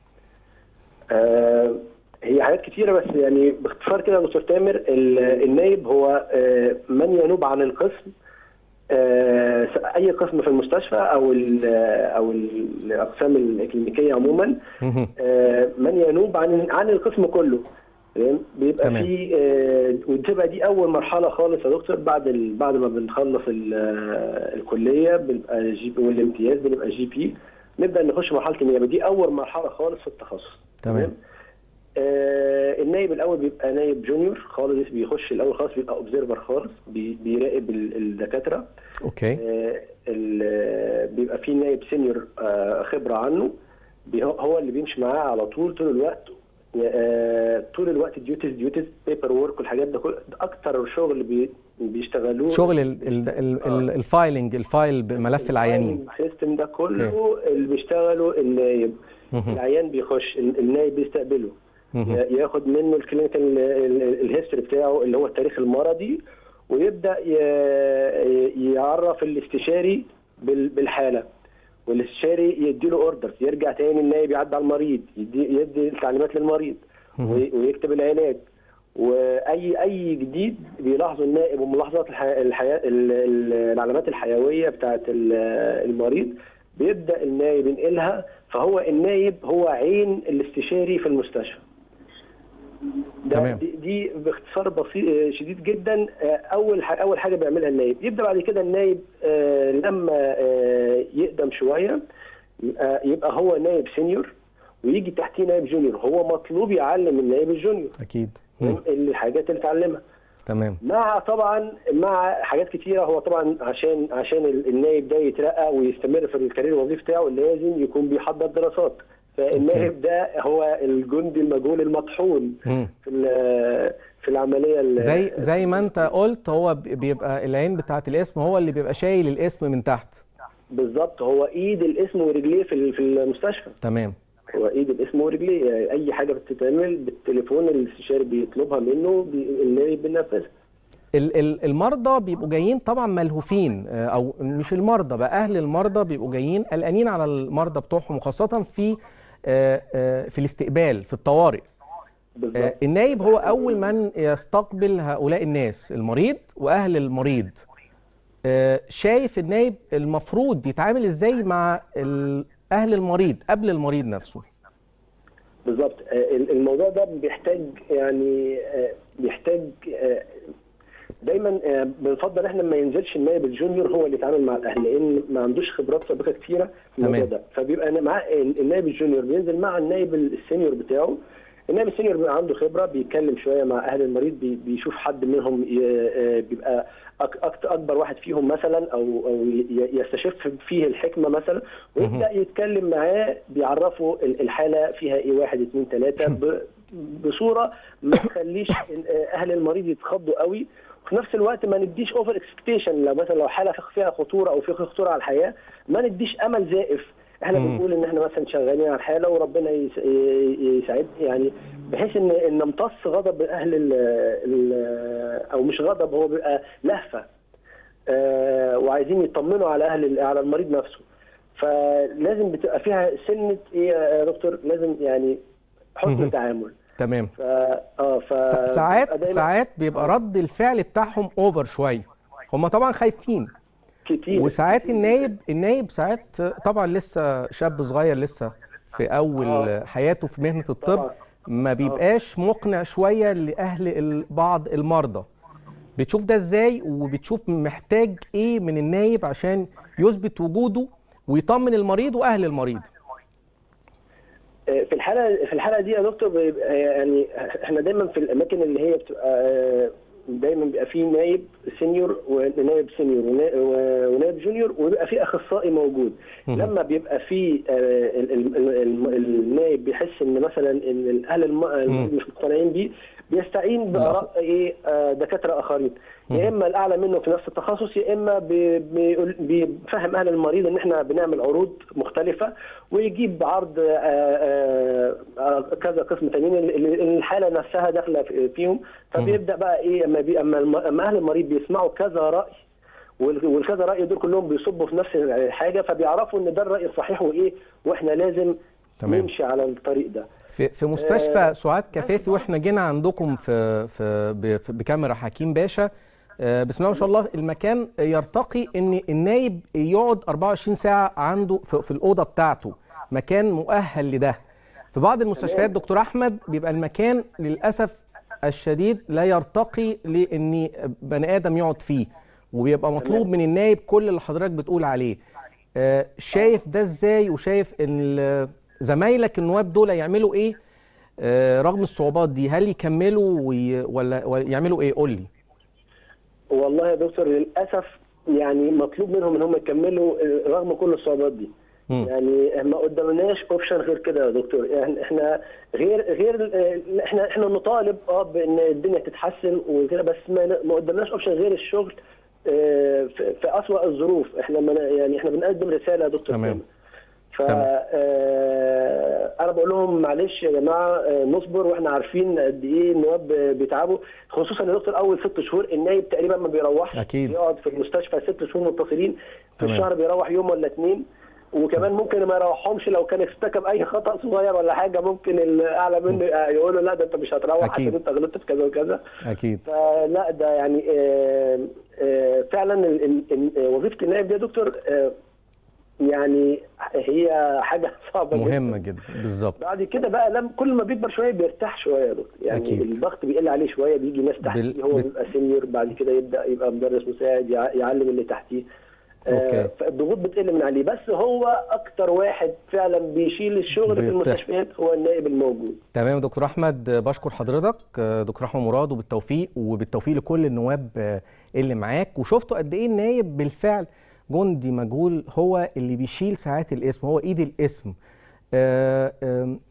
آه هي حاجات كتيره بس يعني باختصار كده يا دكتور تامر ال- النايب هو آه من ينوب عن القسم آه اي قسم في المستشفى او ال او ال- الاقسام الكلينيكيه عموما مهم. آه من ينوب عن عن القسم كله تمام بيبقى تمام. في آه وتبقى دي اول مرحله خالص يا دكتور بعد ال بعد ما بنخلص ال- آه، الكليه بنبقى جي بي والامتياز بنبقى جي بي نبدا نخش مرحله النيابه دي اول مرحله خالص في التخصص تمام. آه النايب الاول بيبقى نايب جونيور خالص بيخش الاول خالص بيبقى اوبزرفر خالص بي بيراقب ال- الدكاتره اوكي آه، ال- بيبقى في نائب سينيور آه، خبره عنه بي- هو- هو اللي بيمشي معاه على طول طول الوقت آه، طول الوقت ديوتيز ديوتيز بيبر وورك والحاجات ده كل ده اكتر شغل بي بيشتغلوه شغل ال- ال- ال- ال- الفايلنج الفايل بملف العيانين السيستم ده كله اللي بيشتغله النايب مهم. العيان بيخش ال- النايب بيستقبله مهم. ي- ياخد منه الكلينيكال الهيستوري بتاعه اللي هو التاريخ المرضي ويبدا ي- يعرف الاستشاري بال- بالحاله والاستشاري يديله اوردرز يرجع تاني النايب يعدي على المريض يدي يدي التعليمات للمريض وي- ويكتب العلاج واي اي جديد بيلاحظه النائب وملاحظات الحياة الحياة ال- ال- العلامات الحيويه بتاعه ال- المريض بيبدا النائب ينقلها فهو النائب هو عين الاستشاري في المستشفى ده تمام. دي, دي باختصار بسيط شديد جدا آه، اول ح- اول حاجه بيعملها النايب يبدا بعد كده النايب آه، لما آه، يقدم شويه يبقى, يبقى هو نايب سينيور ويجي تحتيه نايب جونيور هو مطلوب يعلم النايب الجونيور اكيد مم. الحاجات اللي اتعلمها تمام مع طبعا مع حاجات كتيره هو طبعا عشان عشان ال- النايب ده يترقى ويستمر في الكارير الوظيفي بتاعه لازم يكون بيحضر دراسات فالنائب ده هو الجندي المجهول المطحون مم. في ال- في العمليه ال- زي زي ما انت قلت هو بي- بيبقى العين بتاعت الاسم هو اللي بيبقى شايل الاسم من تحت بالظبط هو ايد الاسم ورجليه في ال- في المستشفى تمام هو ايد الاسم ورجليه يعني اي حاجه بتتعمل بالتليفون الاستشاري بيطلبها منه بي- النائب بينفذها ال- ال- المرضى بيبقوا جايين طبعا ملهوفين آه، او مش المرضى بقى اهل المرضى بيبقوا جايين قلقانين على المرضى بتوعهم وخاصه في آه، آه، في الاستقبال في الطوارئ بالظبط آه، النايب هو اول من يستقبل هؤلاء الناس المريض واهل المريض آه، شايف النايب المفروض يتعامل ازاي مع ال- اهل المريض قبل المريض نفسه بالظبط آه، الموضوع ده بيحتاج يعني آه، بيحتاج آه، دايما آه، بنفضل احنا ما ينزلش النائب الجونيور هو اللي يتعامل مع الاهل لان ما عندوش خبرات سابقه كتيره في الموضوع تمام. ده فبيبقى مع النائب الجونيور بينزل مع النائب السينيور بتاعه النائب السينيور بيبقى عنده خبره بيتكلم شويه مع اهل المريض بي- بيشوف حد منهم ي- آه، بيبقى أك- أك- اكبر واحد فيهم مثلا او او ي- يستشف فيه الحكمه مثلا ويبدا يتكلم معاه بيعرفه ال- الحاله فيها ايه واحد اثنين ثلاثه ب- بصوره ما تخليش اهل المريض يتخضوا قوي وفي نفس الوقت ما نديش اوفر اكسبكتيشن لو مثلا لو حاله فيها خطوره او في خطوره على الحياه ما نديش امل زائف احنا مم. بنقول ان احنا مثلا شغالين على الحاله وربنا يس- ي- يساعدنا يعني بحيث ان ان نمتص غضب اهل ال ال او مش غضب هو بيبقى لهفه آه وعايزين يطمنوا على اهل ال- على المريض نفسه فلازم بتبقى فيها سنه ايه يا دكتور لازم يعني مهم. حسن تعامل تمام ف اه ف سا- ساعات بيبقى دايماً ساعات بيبقى رد الفعل بتاعهم اوفر شويه هم طبعا خايفين كتير وساعات النايب النايب ساعات طبعا لسه شاب صغير لسه في اول آه. حياته في مهنه الطب طبعاً. ما بيبقاش مقنع شويه لاهل ال- بعض المرضى بتشوف ده ازاي وبتشوف محتاج ايه من النايب عشان يثبت وجوده ويطمن المريض واهل المريض آه، في الحاله في الحاله دي يا دكتور بيبقى يعني احنا دايما في الاماكن اللي هي بتبقى آه، دايما بيبقى فيه نايب سينيور ونايب سينيور ونا- و- ونايب جونيور وبيبقى فيه اخصائي موجود مهم. لما بيبقى فيه آه، ال- ال- ال- النايب بيحس ان مثلا ان اهل الم- المريض مش مقتنعين بيه بيستعين باراء ايه آه، دكاتره اخرين يا اما الاعلى منه في نفس التخصص يا اما بي- بيقول- بيفهم اهل المريض ان احنا بنعمل عروض مختلفه ويجيب عرض آه، آه، آه، كذا قسم تانيين اللي- اللي الحاله نفسها داخله في- فيهم فبيبدا بقى ايه اما بي اما الم- اما اهل المريض بيسمعوا كذا راي وال- والكذا راي دول كلهم بيصبوا في نفس الحاجه فبيعرفوا ان ده الراي الصحيح وايه واحنا لازم تمام. نمشي على الطريق ده في في مستشفى سعاد كفافي واحنا جينا عندكم في في ب- في- بكاميرا حكيم باشا آه، بسم الله ما شاء الله المكان يرتقي ان النايب يقعد 24 ساعه عنده في, في الاوضه بتاعته مكان مؤهل لده في بعض المستشفيات دكتور احمد بيبقى المكان للاسف الشديد لا يرتقي لان بني ادم يقعد فيه وبيبقى مطلوب من النايب كل اللي حضرتك بتقول عليه آه، شايف ده ازاي وشايف ان ال- زمايلك النواب دول يعملوا ايه آه، رغم الصعوبات دي هل يكملوا وي- ولا ولا يعملوا ايه قول لي والله يا دكتور للاسف يعني مطلوب منهم ان هم يكملوا آه، رغم كل الصعوبات دي مم. يعني ما قدامناش اوبشن غير كده يا دكتور يعني احنا غير غير آه، احنا احنا نطالب اه بان الدنيا تتحسن وكده بس ما ما قدامناش اوبشن غير الشغل آه، في في اسوأ الظروف احنا ما يعني احنا بنقدم رساله يا دكتور تمام. كامل. ف تمام. آه، انا بقول لهم معلش يا جماعه آه، نصبر واحنا عارفين قد ايه النواب آه، بيتعبوا خصوصا يا دكتور اول ست شهور النايب تقريبا ما بيروحش أكيد. يقعد في المستشفى ست شهور متصلين في تمام. الشهر بيروح يوم ولا اتنين وكمان ممكن ما يروحهمش لو كان ارتكب اي خطا صغير ولا حاجه ممكن الاعلى منه يقول له لا ده انت مش هتروح أكيد. عشان انت غلطت في كذا وكذا اكيد فلا ده يعني آه، آه، فعلا ال- ال- ال- وظيفه النائب دي يا دكتور آه، يعني هي حاجه صعبه جدا مهمه جدا بالظبط بعد كده بقى لم كل ما بيكبر شويه بيرتاح شويه يا دكتور يعني أكيد. الضغط بيقل عليه شويه بيجي ناس تحتيه بال- هو بال- بيبقى سينيور بعد كده يبدا يبقى مدرس مساعد يع- يعلم اللي تحتيه أوكي. آه، فالضغوط بتقل من عليه بس هو اكتر واحد فعلا بيشيل الشغل في بيرتاح. المستشفيات هو النائب الموجود تمام يا دكتور احمد آه، بشكر حضرتك آه، دكتور احمد مراد وبالتوفيق وبالتوفيق لكل النواب آه، اللي معاك وشفتوا قد ايه النايب بالفعل جندي مجهول هو اللي بيشيل ساعات الاسم هو ايد الاسم آه، آم،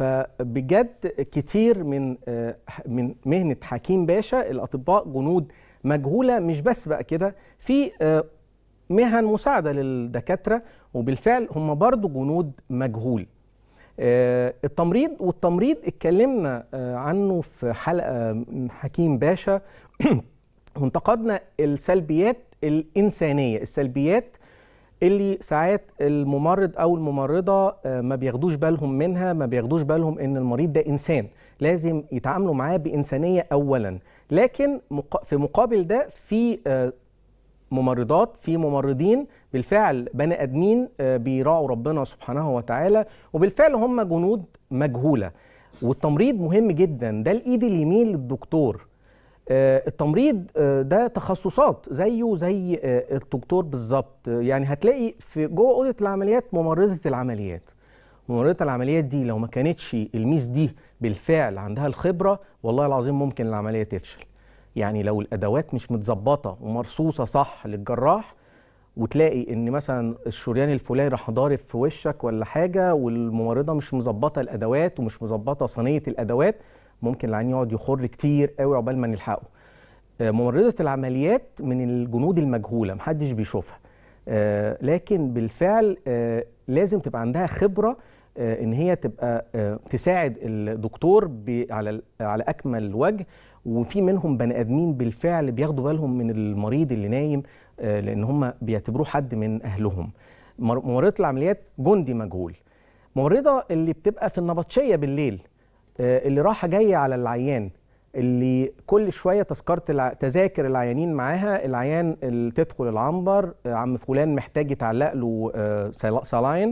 فبجد كتير من آه، من مهنه حكيم باشا الاطباء جنود مجهوله مش بس بقى كده في آه، مهن مساعده للدكاتره وبالفعل هم برضو جنود مجهول آه، التمريض والتمريض اتكلمنا آه، عنه في حلقه من حكيم باشا وانتقدنا السلبيات الانسانيه السلبيات اللي ساعات الممرض او الممرضه آه، ما بياخدوش بالهم منها ما بياخدوش بالهم ان المريض ده انسان لازم يتعاملوا معاه بانسانيه اولا لكن مقا- في مقابل ده في آه، ممرضات في ممرضين بالفعل بني ادمين آه، بيراعوا ربنا سبحانه وتعالى وبالفعل هم جنود مجهوله والتمريض مهم جدا ده الايد اليمين للدكتور آه، التمريض آه، ده تخصصات زيه زي آه، الدكتور بالظبط آه، يعني هتلاقي في جوه اوضه العمليات ممرضه العمليات ممرضه العمليات دي لو ما كانتش الميس دي بالفعل عندها الخبره والله العظيم ممكن العمليه تفشل يعني لو الادوات مش متظبطه ومرصوصه صح للجراح وتلاقي ان مثلا الشريان الفلاني راح ضارب في وشك ولا حاجه والممرضه مش مظبطه الادوات ومش مظبطه صينيه الادوات ممكن العين يقعد يخر كتير قوي عقبال ما نلحقه آه، ممرضه العمليات من الجنود المجهوله محدش بيشوفها آه، لكن بالفعل آه، لازم تبقى عندها خبره آه، ان هي تبقى آه، تساعد الدكتور ب- على ال- على اكمل وجه وفي منهم بني ادمين بالفعل بياخدوا بالهم من المريض اللي نايم آه، لان هم بيعتبروه حد من اهلهم مر- ممرضه العمليات جندي مجهول ممرضه اللي بتبقى في النبطشيه بالليل آه، اللي رايحه جايه على العيان اللي كل شويه تذكره الع... تذاكر العيانين معاها العيان اللي تدخل العنبر آه، عم فلان محتاج يتعلق له آه، سلا- سلاين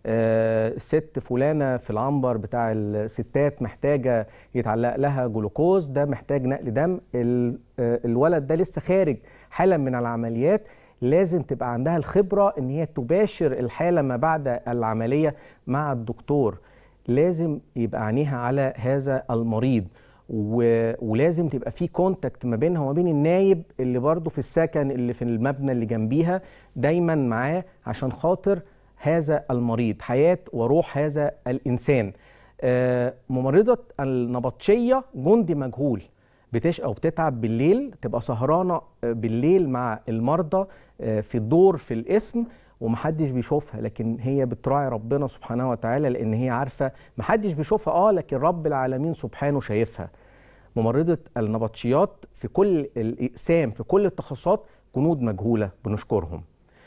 آه، الست فلانه في العنبر بتاع الستات محتاجه يتعلق لها جلوكوز ده محتاج نقل دم ال- آه، الولد ده لسه خارج حالا من العمليات لازم تبقى عندها الخبره ان هي تباشر الحاله ما بعد العمليه مع الدكتور لازم يبقى عينيها على هذا المريض و... ولازم تبقى في كونتاكت ما بينها وما بين النايب اللي برضه في السكن اللي في المبنى اللي جنبيها دايما معاه عشان خاطر هذا المريض حياة وروح هذا الإنسان آه، ممرضة النبطشية جندي مجهول بتشقى وبتتعب بالليل تبقى سهرانة آه، بالليل مع المرضى آه، في الدور في الاسم ومحدش بيشوفها لكن هي بتراعي ربنا سبحانه وتعالى لان هي عارفه محدش بيشوفها اه لكن رب العالمين سبحانه شايفها ممرضه النبطشيات في كل الاقسام في كل التخصصات جنود مجهوله بنشكرهم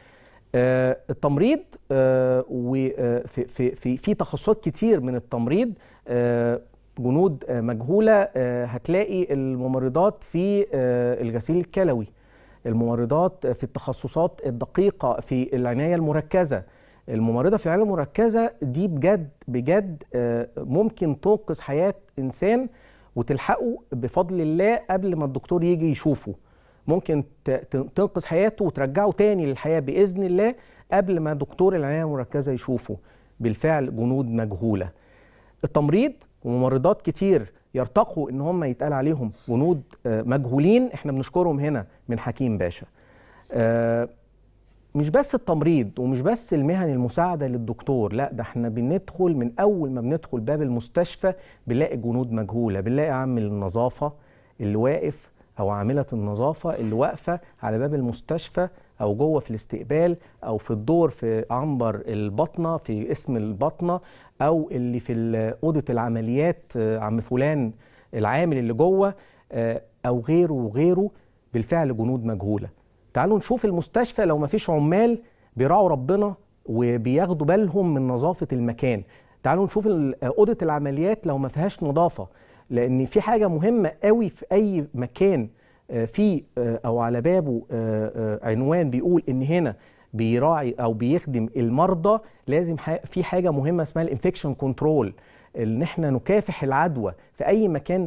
آه، التمريض آه، وفي في في في تخصصات كتير من التمريض آه، جنود آه، مجهوله آه، هتلاقي الممرضات في آه، الغسيل الكلوي الممرضات في التخصصات الدقيقه في العنايه المركزه الممرضه في العنايه المركزه دي بجد بجد آه، ممكن تنقذ حياه انسان وتلحقه بفضل الله قبل ما الدكتور يجي يشوفه ممكن ت- ت- تنقذ حياته وترجعه تاني للحياه باذن الله قبل ما دكتور العنايه المركزه يشوفه بالفعل جنود مجهوله التمريض وممرضات كتير يرتقوا ان هم يتقال عليهم جنود آه، مجهولين احنا بنشكرهم هنا من حكيم باشا آه، مش بس التمريض ومش بس المهن المساعده للدكتور لا ده احنا بندخل من اول ما بندخل باب المستشفى بنلاقي جنود مجهوله بنلاقي عامل النظافه اللي واقف او عامله النظافه اللي واقفه على باب المستشفى او جوه في الاستقبال او في الدور في عنبر البطنه في اسم البطنه او اللي في ال- اوضه العمليات آه، عم فلان العامل اللي جوه آه، او غيره وغيره بالفعل جنود مجهوله تعالوا نشوف المستشفى لو ما فيش عمال بيراعوا ربنا وبياخدوا بالهم من نظافه المكان تعالوا نشوف ال- اوضه العمليات لو ما فيهاش نظافه لان في حاجه مهمه قوي في اي مكان آه، فيه آه، او على بابه آه، آه، عنوان بيقول ان هنا بيراعي او بيخدم المرضى لازم ح- في حاجه مهمه اسمها الانفكشن كنترول ان احنا نكافح العدوى في اي مكان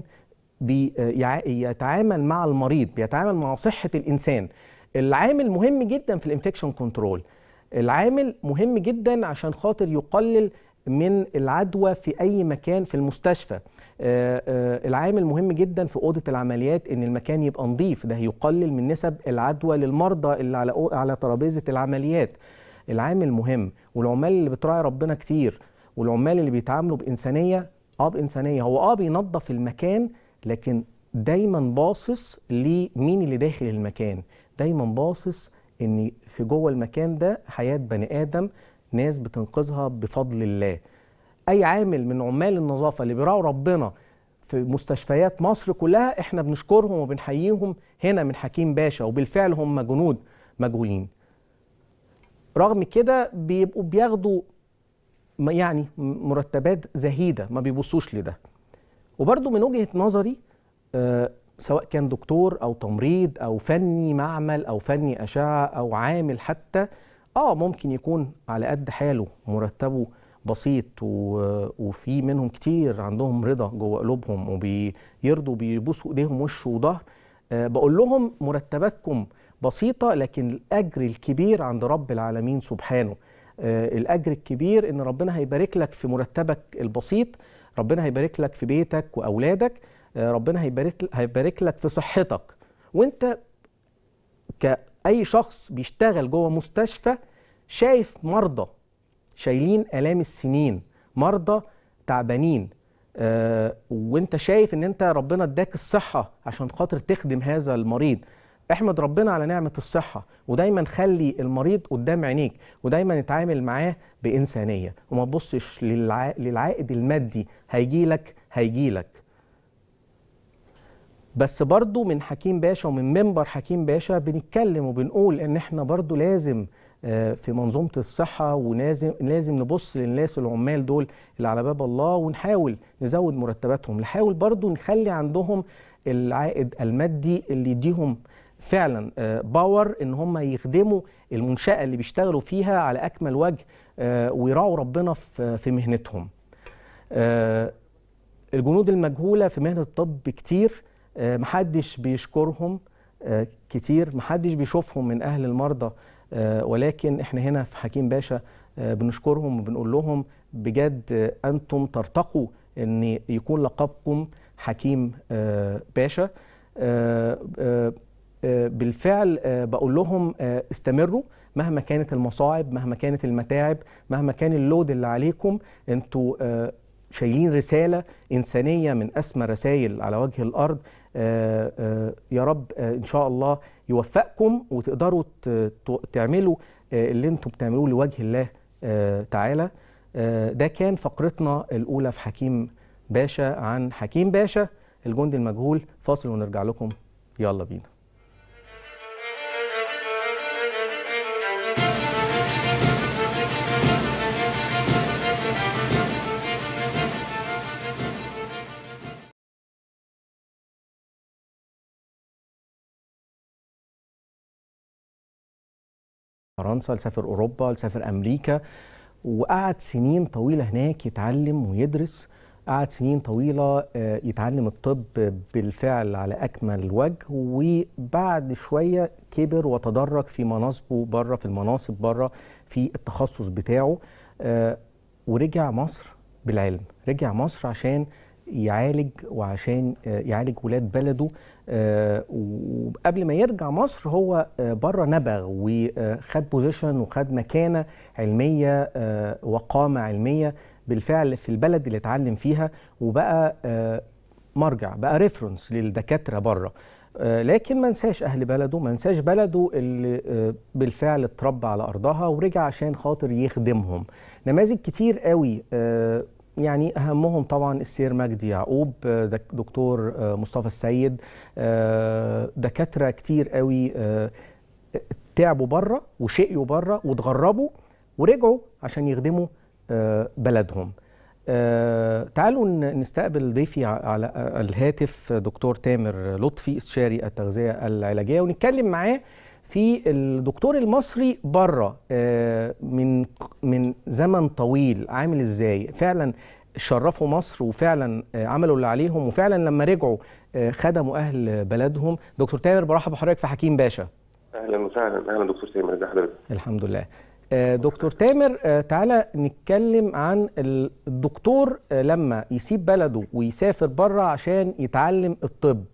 بيتعامل مع المريض بيتعامل مع صحه الانسان العامل مهم جدا في الانفكشن كنترول العامل مهم جدا عشان خاطر يقلل من العدوى في اي مكان في المستشفى آه، آه، العامل مهم جدا في اوضه العمليات ان المكان يبقى نظيف ده هيقلل من نسب العدوى للمرضى اللي على أو- على ترابيزه العمليات العامل مهم والعمال اللي بتراعي ربنا كتير والعمال اللي بيتعاملوا بانسانيه اه بانسانيه هو اه بينظف المكان لكن دايما باصص لمين اللي داخل المكان دايما باصص ان في جوه المكان ده حياه بني ادم ناس بتنقذها بفضل الله اي عامل من عمال النظافه اللي بيراعوا ربنا في مستشفيات مصر كلها احنا بنشكرهم وبنحييهم هنا من حكيم باشا وبالفعل هم جنود مجهولين رغم كده بيبقوا بياخدوا م- يعني مرتبات زهيده ما بيبصوش لده وبرضو من وجهه نظري آه، سواء كان دكتور او تمريض او فني معمل او فني اشعه او عامل حتى اه ممكن يكون على قد حاله مرتبه بسيط و- وفي منهم كتير عندهم رضا جوه قلوبهم وبيرضوا بيبوسوا ايديهم وش وظهر آه بقول لهم مرتباتكم بسيطه لكن الاجر الكبير عند رب العالمين سبحانه آه الاجر الكبير ان ربنا هيبارك لك في مرتبك البسيط ربنا هيبارك لك في بيتك واولادك آه ربنا هيبارك هيبارك لك في صحتك وانت كأي شخص بيشتغل جوه مستشفى شايف مرضى شايلين آلام السنين مرضى تعبانين آه وانت شايف ان انت ربنا اداك الصحة عشان خاطر تخدم هذا المريض احمد ربنا على نعمة الصحة ودايما خلي المريض قدام عينيك ودايما اتعامل معاه بإنسانية وما تبصش للع... للعائد المادي هيجيلك هيجيلك بس برضو من حكيم باشا ومن منبر حكيم باشا بنتكلم وبنقول ان احنا برضو لازم آه، في منظومة الصحة ولازم لازم نبص للناس العمال دول اللي على باب الله ونحاول نزود مرتباتهم نحاول برضو نخلي عندهم العائد المادي اللي يديهم فعلا باور ان هم يخدموا المنشاه اللي بيشتغلوا فيها على اكمل وجه ويراعوا ربنا في مهنتهم الجنود المجهوله في مهنه الطب كتير محدش بيشكرهم كتير محدش بيشوفهم من اهل المرضى ولكن احنا هنا في حكيم باشا بنشكرهم وبنقول لهم بجد انتم ترتقوا ان يكون لقبكم حكيم باشا بالفعل بقول لهم استمروا مهما كانت المصاعب مهما كانت المتاعب مهما كان اللود اللي عليكم انتوا شايلين رساله انسانيه من اسمى رسائل على وجه الارض يا رب ان شاء الله يوفقكم وتقدروا تعملوا اللي انتم بتعملوه لوجه الله تعالى ده كان فقرتنا الاولى في حكيم باشا عن حكيم باشا الجندي المجهول فاصل ونرجع لكم يلا بينا فرنسا لسافر اوروبا لسافر امريكا وقعد سنين طويله هناك يتعلم ويدرس قعد سنين طويله يتعلم الطب بالفعل على اكمل وجه وبعد شويه كبر وتدرج في مناصبه بره في المناصب بره في التخصص بتاعه ورجع مصر بالعلم رجع مصر عشان يعالج وعشان يعالج ولاد بلده وقبل ما يرجع مصر هو بره نبغ وخد بوزيشن وخد مكانه علميه وقامه علميه بالفعل في البلد اللي اتعلم فيها وبقى مرجع بقى ريفرنس للدكاتره بره لكن ما نساش اهل بلده ما نساش بلده اللي بالفعل اتربى على ارضها ورجع عشان خاطر يخدمهم نماذج كتير قوي يعني اهمهم طبعا السير مجدي يعقوب دكتور مصطفى السيد دكاتره كتير قوي تعبوا بره وشقيوا بره واتغربوا ورجعوا عشان يخدموا بلدهم تعالوا نستقبل ضيفي على الهاتف دكتور تامر لطفي استشاري التغذيه العلاجيه ونتكلم معاه في الدكتور المصري بره من من زمن طويل عامل ازاي فعلا شرفوا مصر وفعلا عملوا اللي عليهم وفعلا لما رجعوا خدموا اهل بلدهم دكتور تامر برحب بحضرتك في حكيم باشا اهلا وسهلا اهلا دكتور تامر ازي حضرتك الحمد لله دكتور تامر تعالى نتكلم عن الدكتور لما يسيب بلده ويسافر بره عشان يتعلم الطب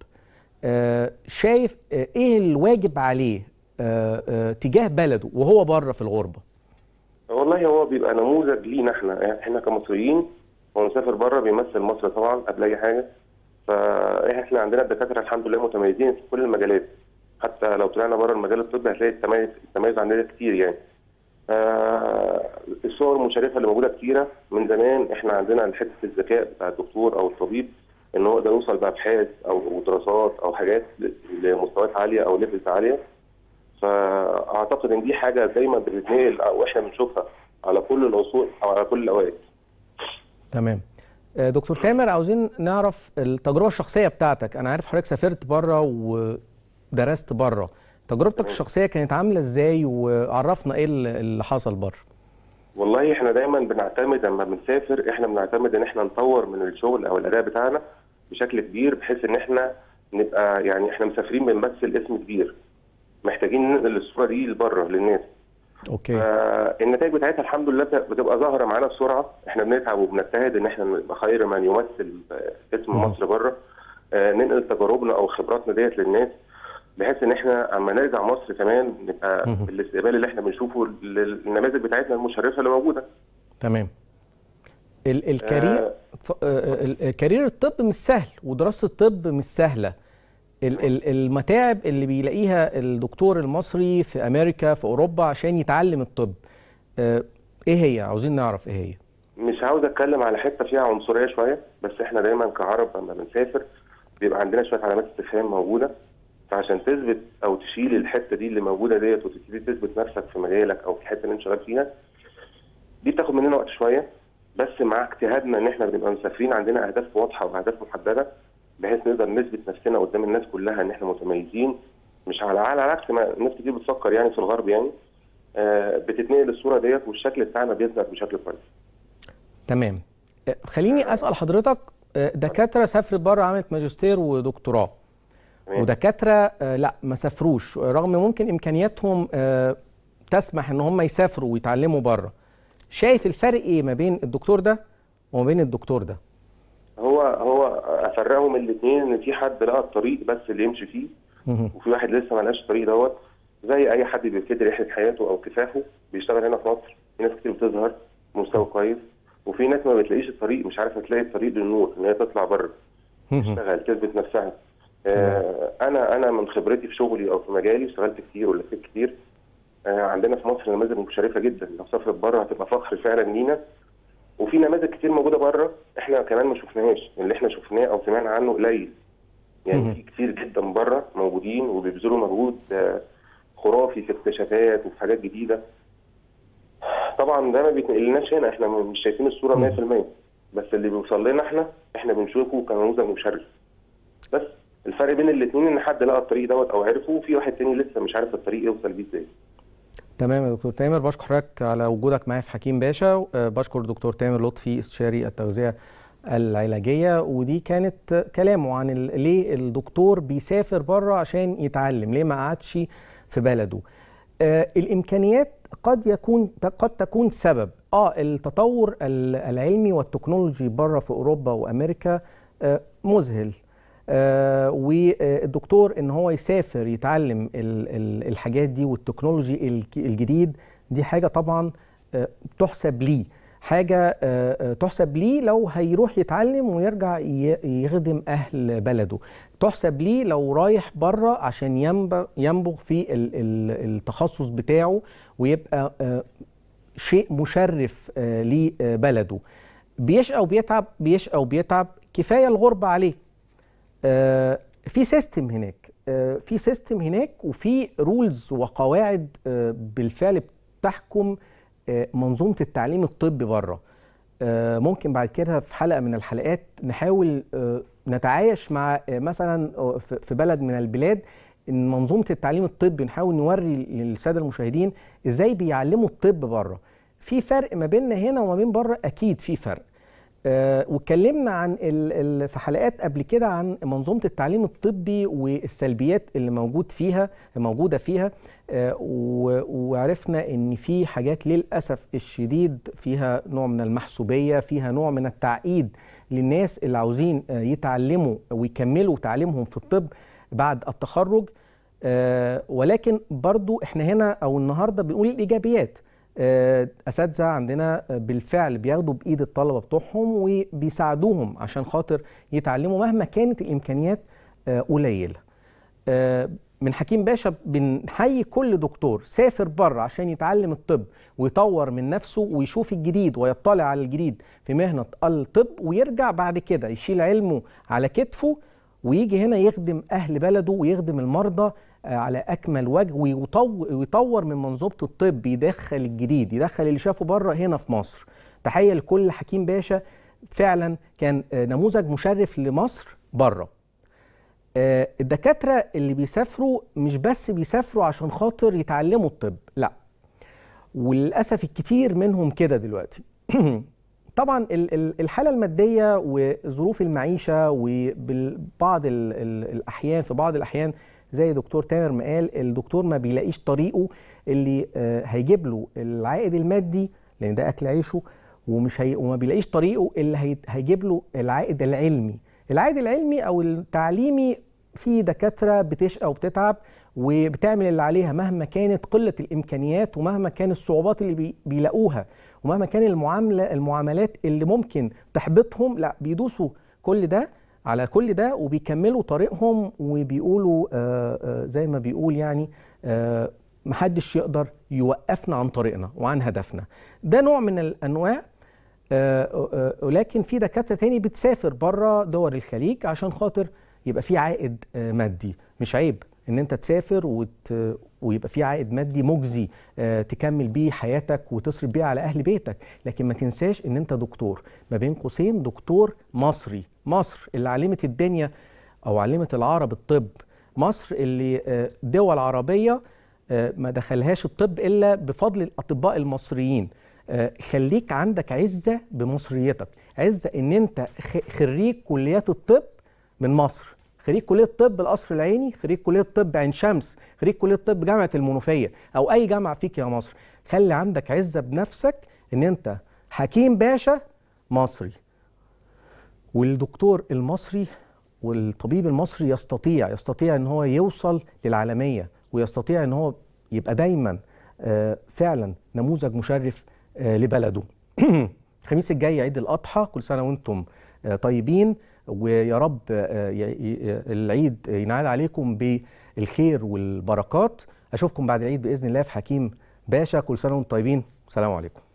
شايف ايه الواجب عليه تجاه بلده وهو بره في الغربه والله هو بيبقى نموذج لينا احنا احنا كمصريين هو مسافر بره بيمثل مصر طبعا قبل اي حاجه فاحنا عندنا الدكاتره الحمد لله متميزين في كل المجالات حتى لو طلعنا بره المجال الطبي هتلاقي التميز التميز عندنا كتير يعني آه الصور المشرفه اللي موجوده كتيره من زمان احنا عندنا حته الذكاء بتاع الدكتور او الطبيب ان هو يقدر يوصل بابحاث او دراسات او حاجات لمستويات عاليه او ليفلز عاليه فاعتقد ان دي حاجه دايما بتتنقل او احنا بنشوفها على كل العصور او على كل الاوقات. تمام. دكتور تامر عاوزين نعرف التجربه الشخصيه بتاعتك، انا عارف حضرتك سافرت بره ودرست بره. تجربتك الشخصيه كانت عامله ازاي وعرفنا ايه اللي حصل بره؟ والله احنا دايما بنعتمد لما بنسافر احنا بنعتمد ان احنا نطور من الشغل او الاداء بتاعنا بشكل كبير بحيث ان احنا نبقى يعني احنا مسافرين بنمثل اسم كبير. محتاجين ننقل الصوره دي لبره للناس. اوكي. النتائج بتاعتها الحمد لله بتبقى ظاهره معانا بسرعه، احنا بنتعب وبنجتهد ان احنا نبقى خير من يمثل اسم مصر بره. ننقل تجاربنا او خبراتنا ديت للناس بحيث ان احنا اما نرجع مصر كمان نبقى بالاستقبال اللي احنا بنشوفه للنماذج بتاعتنا المشرفه اللي موجوده. تمام. ال الكارير آه كارير الطب مش سهل ودراسه الطب مش سهله. المتاعب اللي بيلاقيها الدكتور المصري في امريكا في اوروبا عشان يتعلم الطب ايه هي عاوزين نعرف ايه هي مش عاوز اتكلم على حته فيها عنصريه شويه بس احنا دايما كعرب لما بنسافر بيبقى عندنا شويه علامات استفهام موجوده فعشان تثبت او تشيل الحته دي اللي موجوده ديت وتبتدي تثبت نفسك في مجالك او في الحته اللي انت شغال فيها دي بتاخد مننا وقت شويه بس مع اجتهادنا ان احنا بنبقى مسافرين عندنا اهداف واضحه واهداف محدده بحيث نقدر نثبت نفسنا قدام الناس كلها ان احنا متميزين مش على على عكس ما ناس كتير بتفكر يعني في الغرب يعني آه، بتتنقل الصوره ديت والشكل بتاعنا بيظهر بشكل كويس تمام آه، خليني اسال حضرتك آه، دكاتره سافرت بره عملت ماجستير ودكتوراه تمام. ودكاتره آه، لا ما سافروش رغم ممكن امكانياتهم آه، تسمح ان هم يسافروا ويتعلموا بره شايف الفرق ايه ما بين الدكتور ده وما بين الدكتور ده هو هو افرقهم الاثنين ان في حد لقى الطريق بس اللي يمشي فيه مهم. وفي واحد لسه ما لقاش الطريق دوت زي اي حد بيبتدي رحله حياته او كفاحه بيشتغل هنا في مصر في ناس كتير بتظهر بمستوى كويس وفي ناس ما بتلاقيش الطريق مش عارفه تلاقي الطريق للنور ان هي تطلع بره مهم. تشتغل تثبت نفسها آه انا انا من خبرتي في شغلي او في مجالي اشتغلت كتير ولفيت كتير آه عندنا في مصر نماذج مشرفه جدا لو سافرت بره هتبقى فخر فعلا لينا وفي نماذج كتير موجوده بره احنا كمان ما شفناهاش اللي احنا شفناه او سمعنا عنه قليل يعني مهم. في كتير جدا بره موجودين وبيبذلوا مجهود آه، خرافي في اكتشافات وفي حاجات جديده طبعا ده ما بيتنقلناش هنا احنا مش شايفين الصوره 100% بس اللي بيوصل لنا احنا احنا بنشوفه كنموذج مشرف بس الفرق بين الاثنين ان حد لقى الطريق دوت او عرفه وفي واحد تاني لسه مش عارف الطريق يوصل بيه ازاي تمام يا دكتور تامر بشكر حضرتك على وجودك معايا في حكيم باشا آه، بشكر دكتور تامر لطفي استشاري التغذيه العلاجيه ودي كانت كلامه عن ال- ليه الدكتور بيسافر بره عشان يتعلم ليه ما قعدش في بلده آه، الامكانيات قد يكون قد تكون سبب اه التطور ال- العلمي والتكنولوجي بره في اوروبا وامريكا آه، مذهل آه، والدكتور ان هو يسافر يتعلم ال- ال- الحاجات دي والتكنولوجي الك- الجديد دي حاجه طبعا آه، تحسب ليه حاجه آه، آه، تحسب ليه لو هيروح يتعلم ويرجع ي- يخدم اهل بلده تحسب ليه لو رايح بره عشان ينبغ ينبغ في ال- ال- التخصص بتاعه ويبقى آه، شيء مشرف آه، لبلده بيشقى وبيتعب بيشقى وبيتعب كفايه الغربه عليه آه، في سيستم هناك آه، في سيستم هناك وفي رولز وقواعد آه، بالفعل بتحكم آه، منظومه التعليم الطبي بره آه، ممكن بعد كده في حلقه من الحلقات نحاول آه، نتعايش مع آه، مثلا آه، في في بلد من البلاد ان منظومه التعليم الطبي نحاول نوري للساده المشاهدين ازاي بيعلموا الطب بره في فرق ما بيننا هنا وما بين بره اكيد في فرق آه، واتكلمنا عن ال ال في حلقات قبل كده عن منظومه التعليم الطبي والسلبيات اللي موجود فيها موجوده فيها آه، و- وعرفنا ان في حاجات للاسف الشديد فيها نوع من المحسوبيه فيها نوع من التعقيد للناس اللي عاوزين آه، يتعلموا ويكملوا تعليمهم في الطب بعد التخرج آه، ولكن برضو احنا هنا او النهارده بنقول الايجابيات آه، اساتذه عندنا آه، بالفعل بياخدوا بايد الطلبه بتوعهم وبيساعدوهم عشان خاطر يتعلموا مهما كانت الامكانيات آه، قليله آه، من حكيم باشا بنحيي كل دكتور سافر بره عشان يتعلم الطب ويطور من نفسه ويشوف الجديد ويطلع على الجديد في مهنة الطب ويرجع بعد كده يشيل علمه على كتفه ويجي هنا يخدم أهل بلده ويخدم المرضى آه، على أكمل وجه ويطو- ويطور من منظومة الطب يدخل الجديد يدخل اللي شافه بره هنا في مصر تحية لكل حكيم باشا فعلا كان آه، نموذج مشرف لمصر بره آه، الدكاترة اللي بيسافروا مش بس بيسافروا عشان خاطر يتعلموا الطب لا وللأسف الكتير منهم كده دلوقتي طبعا ال- ال- الحالة المادية وظروف المعيشة وبعض الأحيان في بعض الأحيان زي دكتور تامر ما قال الدكتور ما بيلاقيش طريقه اللي آه، هيجيب له العائد المادي لأن ده أكل عيشه ومش هي وما بيلاقيش طريقه اللي هي- هيجيب له العائد العلمي العائد العلمي او التعليمي في دكاتره بتشقى وبتتعب وبتعمل اللي عليها مهما كانت قله الامكانيات ومهما كان الصعوبات اللي بي- بيلاقوها ومهما كان المعامله المعاملات اللي ممكن تحبطهم لا بيدوسوا كل ده على كل ده وبيكملوا طريقهم وبيقولوا آه آه زي ما بيقول يعني آه محدش يقدر يوقفنا عن طريقنا وعن هدفنا ده نوع من الانواع آه، آه، ولكن في دكاتره تاني بتسافر بره دول الخليج عشان خاطر يبقى في عائد آه، مادي مش عيب ان انت تسافر وت... ويبقى في عائد مادي مجزي آه، تكمل بيه حياتك وتصرف بيه على اهل بيتك لكن ما تنساش ان انت دكتور ما بين قوسين دكتور مصري مصر اللي علمت الدنيا او علمت العرب الطب مصر اللي آه، دول عربيه آه، ما دخلهاش الطب الا بفضل الاطباء المصريين آه، خليك عندك عزه بمصريتك عزه ان انت خ- خريج كليات الطب من مصر خريج كليه طب القصر العيني خريج كليه طب عين شمس خريج كليه طب جامعه المنوفيه او اي جامعه فيك يا مصر خلي عندك عزه بنفسك ان انت حكيم باشا مصري والدكتور المصري والطبيب المصري يستطيع يستطيع ان هو يوصل للعالميه ويستطيع ان هو يبقى دايما آه، فعلا نموذج مشرف آه، لبلده الخميس الجاي عيد الاضحى كل سنه وانتم آه، طيبين ويا رب آه، ي- ي- العيد ينعاد عليكم بالخير والبركات اشوفكم بعد العيد باذن الله في حكيم باشا كل سنه وانتم طيبين السلام عليكم